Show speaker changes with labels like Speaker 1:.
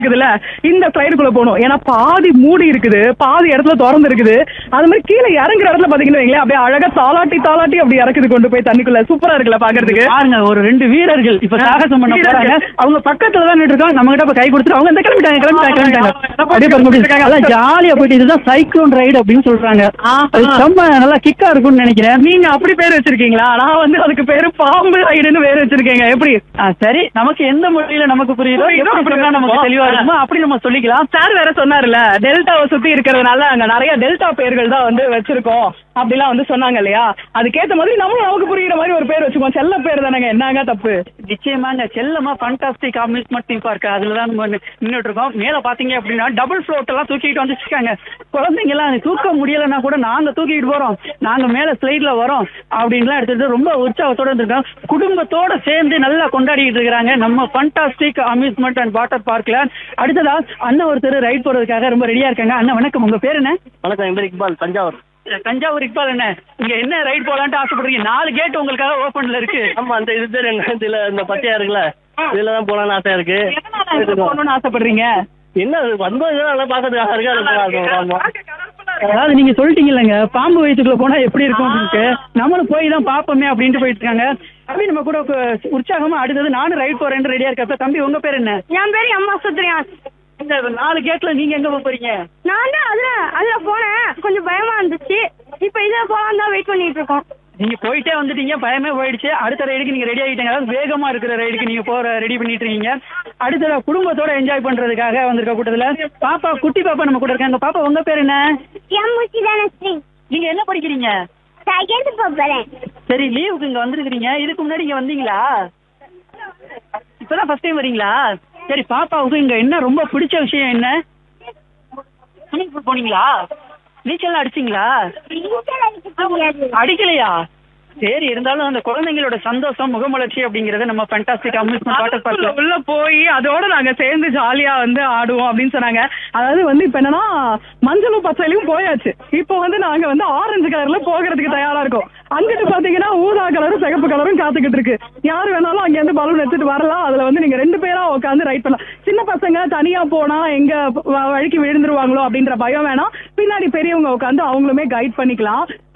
Speaker 1: இருக்குதுல்ல இந்த ஸ்லைடுக்குள்ள போகணும் ஏன்னா பாதி மூடி இருக்குது பாதி இடத்துல திறந்து இருக்குது அது மாதிரி கீழே இறங்குற இடத்துல பாத்தீங்கன்னா வைங்களேன், அப்படியே அழகா தாலாட்டி தாலாட்டி அப்படி இறக்குது கொண்டு போய் தண்ணிக்குள்ள சூப்பரா இருக்குல்ல பாக்குறதுக்கு
Speaker 2: பாருங்க ஒரு ரெண்டு வீரர்கள் இப்ப சாகசம் பண்ண போறாங்க
Speaker 1: வீரர்கள்.
Speaker 2: அவங்க பக்கத்துல தான் நின்று இருக்காங்க நம்ம கிட்ட இப்ப கை கொடுத்துட்டு அவங்க இந்த கிளம்பிட்டாங்க கிளம்பிட்டாங்க கிளம்பிட்டாங்க
Speaker 1: ஆமா,
Speaker 2: அப்படியே பாருங்க அப்படி இருக்காங்க அதான் ஜாலியா போயிட்டு இதுதான் சைக்ளோன் ரைடு அப்படின்னு சொல்றாங்க
Speaker 1: ஆஹா.
Speaker 2: அது செம்ம நல்லா கிக்கா இருக்கும்னு நினைக்கிறேன்
Speaker 1: நீங்க அப்படி பேர் வச்சிருக்கீங்களா நான் வந்து அதுக்கு பேரு பாம்பு ரைடுன்னு பேர் வச்சிருக்கேங்க எப்படி
Speaker 2: ஆ, சரி நமக்கு எந்த மொழியில நமக்கு புரியுதோ
Speaker 1: புரியுதோ,
Speaker 2: எப்படி சொன்னா நமக்கு
Speaker 1: அப்படி
Speaker 2: தெளிவா இருக்குமோ அப்படி நம்ம சொல்லிக்கலாம்
Speaker 1: சார் வேற சொன்னார்ல டெல்டாவை சுத்தி இருக்கிறதுனால அங்க நிறைய டெல்டா பேர்கள் தான் வந்து வச்சிருக்கோம் அப்படிலாம் வந்து சொன்னாங்க இல்லையா அதுக்கேத்த மாதிரி நம்மளும் நமக்கு புரியுற மாதிரி ஒரு பேர் வச்சுக்கோம் செல்ல பேர் தானங்க என்னங்க தப்பு
Speaker 2: நிச்சயமாங்க செல்லமா ஃபண்டாஸ்டிக் அம்யூஸ்மெண்ட் தீம் பார்க் அதுல தான் நம்ம நின்றுட்டு இருக்கோம் மேல பாத்தீங்க அப்படின்னா டபுள் ஃப்ளோட் எல்லாம் தூக்கிட்டு வந்துருக்காங்க குழந்தைங்க எல்லாம் தூக்க முடியலன்னா கூட நாங்க தூக்கிட்டு போறோம் நாங்க மேல ஸ்லைட்ல வரோம் அப்படின்லாம் எடுத்துட்டு ரொம்ப உற்சாகத்தோட இருந்திருக்கோம் குடும்பத்தோட சேர்ந்து நல்லா கொண்டாடிட்டு இருக்கிறாங்க நம்ம ஃபண்டாஸ்டிக் அம்யூஸ்மெண்ட் அண்ட் வாட்டர் பார்க்ல அடுத்ததா அண்ணன் ஒருத்தர் ரைட் போறதுக்காக ரொம்ப ரெடியா இருக்காங்க அண்ணா வணக்கம் உங்க பேர் என்ன
Speaker 3: வணக்கம் என் பேர் இக்பால் தஞ்சாவூர்
Speaker 2: தஞ்சாவூர் இக்பால் என்ன இங்க என்ன ரைட் போலான்ட்டு ஆசைப்படுறீங்க நாலு கேட் உங்களுக்காக ஓபன்ல இருக்கு
Speaker 3: ஆமா அந்த இது பேர் என்ன இதுல இந்த பச்சையா இருக்குல்ல இதுல தான் போலாம்னு ஆசையா இருக்கு
Speaker 1: எதனால இதுல போகணும்னு ஆசைப்படுறீங்க
Speaker 3: என்ன அது வந்தது நல்லா பாக்கிறதுக்கு ஆசை இருக்கு அது போலாம் ஆமா
Speaker 2: அதாவது நீங்க சொல்லிட்டீங்கல்லங்க பாம்பு வயிற்றுக்குள்ள போனா எப்படி இருக்கும் அப்படின்ட்டு நம்மளும் போய் தான் பாப்போமே அப்படின்ட்டு போயிட்டு இருக்காங்க அப்படி நம்ம கூட கு- உற்சாகமா அடுத்தது நானும் ரைட் போறேன் ரெடியா இருக்கப்ப தம்பி உங்க பேர் என்ன
Speaker 4: என் பேர் அம்மா சுத்ரியான்
Speaker 2: இந்த நாலு கேட்ல நீங்க எங்க போக போறீங்க
Speaker 4: நான் தான் அதுல அதுல போனேன் கொஞ்சம் பயமா இருந்துச்சு இப்ப இதுல போலாம் தான் வெயிட் பண்ணிட்டு இருக்கோம்
Speaker 2: நீங்க போயிட்டே வந்துட்டீங்க பயமே போயிடுச்சு அடுத்த ரைடுக்கு நீங்க ரெடி ஆகிட்டீங்க அதாவது வேகமா இருக்கிற ரைடுக்கு நீங்க போற ரெடி பண்ணிட்டு இருக்கீங்க அடுத்தது குடும்பத்தோட என்ஜாய் பண்றதுக்காக வந்திருக்க கூட்டத்துல பாப்பா குட்டி பாப்பா நம்ம கூட இருக்காங்க பாப்பா உங்க பேர் என்ன
Speaker 4: என் மூச்சு தானே ஸ்ரீ
Speaker 2: நீங்க என்ன படிக்கிறீங்க
Speaker 4: செகண்ட் போறேன்
Speaker 2: சரி லீவுக்கு இங்க வந்திருக்கிறீங்க இதுக்கு முன்னாடி இங்க வந்தீங்களா இப்பதான் ஃபர்ஸ்ட் டைம் வரீங்களா சரி பாப்பாவுக்கு இங்க என்ன ரொம்ப பிடிச்ச விஷயம் என்ன ஸ்விமிங் பூல் போனீங்களா நீச்சல் அடிச்சீங்களா
Speaker 4: நீச்சல் அடிக்க தெரியாது
Speaker 2: அடிக்கலையா சரி இருந்தாலும் அந்த குழந்தைங்களோட சந்தோஷம் முகமலர்ச்சி அப்படிங்கறத நம்ம ஃபேண்டாஸ்டிக் அம்யூஸ்மெண்ட் வாட்டர்
Speaker 1: உள்ள-
Speaker 2: பார்க்ல
Speaker 1: உள்ள போய் அதோட நாங்க சேர்ந்து ஜாலியா வந்து ஆடுவோம் அப்படின்னு சொன்னாங்க அதாவது வந்து இப்ப என்னன்னா மஞ்சளும் பச்சையிலும் போயாச்சு இப்போ வந்து நாங்க வந்து ஆரஞ்சு கலர்ல போகிறதுக்கு தயாரா இருக்கோம் அங்கிட்டு பாத்தீங்கன்னா ஊதா கலரும் சிகப்பு கலரும் காத்துக்கிட்டு இருக்கு யார் வேணாலும் அங்க இருந்து பலூன் எடுத்துட்டு வரலாம் அதுல வந்து நீங்க ரெண்டு பேரா உட்காந்து ரைட் பண்ணலாம் சின்ன பசங்க தனியா போனா எங்க வ- வழிக்கு விழுந்துருவாங்களோ அப்படின்ற பயம் வேணாம் பின்னாடி பெரியவங்க உட்காந்து அவங்களுமே கைட் பண்ணிக்கலாம்